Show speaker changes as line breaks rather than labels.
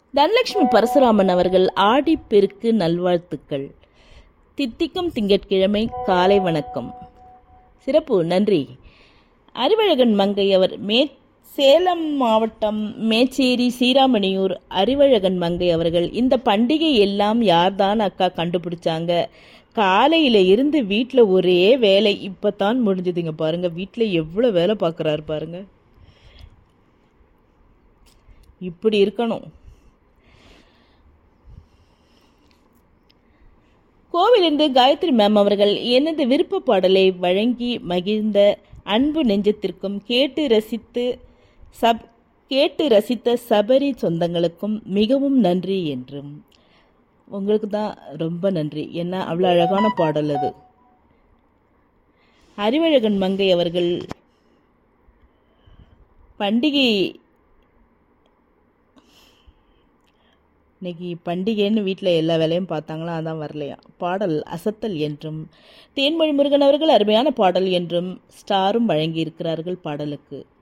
தனலட்சுமி பரசுராமன் அவர்கள் ஆடிப்பெருக்கு நல்வாழ்த்துக்கள் தித்திக்கும் திங்கட்கிழமை காலை வணக்கம் சிறப்பு நன்றி அறிவழகன் மங்கை அவர் மே சேலம் மாவட்டம் மேச்சேரி சீராமணியூர் அறிவழகன் மங்கை அவர்கள் இந்த பண்டிகை எல்லாம் யார்தான் அக்கா கண்டுபிடிச்சாங்க காலையில இருந்து வீட்டில் ஒரே வேலை இப்பதான் முடிஞ்சதுங்க பாருங்க வீட்டில் எவ்வளோ வேலை பார்க்குறாரு பாருங்க இப்படி இருக்கணும் கோவிலிருந்து காயத்ரி மேம் அவர்கள் எனது விருப்ப பாடலை வழங்கி மகிழ்ந்த அன்பு நெஞ்சத்திற்கும் கேட்டு ரசித்து சப் கேட்டு ரசித்த சபரி சொந்தங்களுக்கும் மிகவும் நன்றி என்றும் உங்களுக்கு தான் ரொம்ப நன்றி ஏன்னா அவ்வளோ அழகான பாடல் அது அறிவழகன் மங்கை அவர்கள் பண்டிகை இன்னைக்கு பண்டிகைன்னு வீட்டில் எல்லா வேலையும் பார்த்தாங்களா அதான் வரலையா பாடல் அசத்தல் என்றும் தேன்மொழி முருகன் அவர்கள் அருமையான பாடல் என்றும் ஸ்டாரும் வழங்கியிருக்கிறார்கள் பாடலுக்கு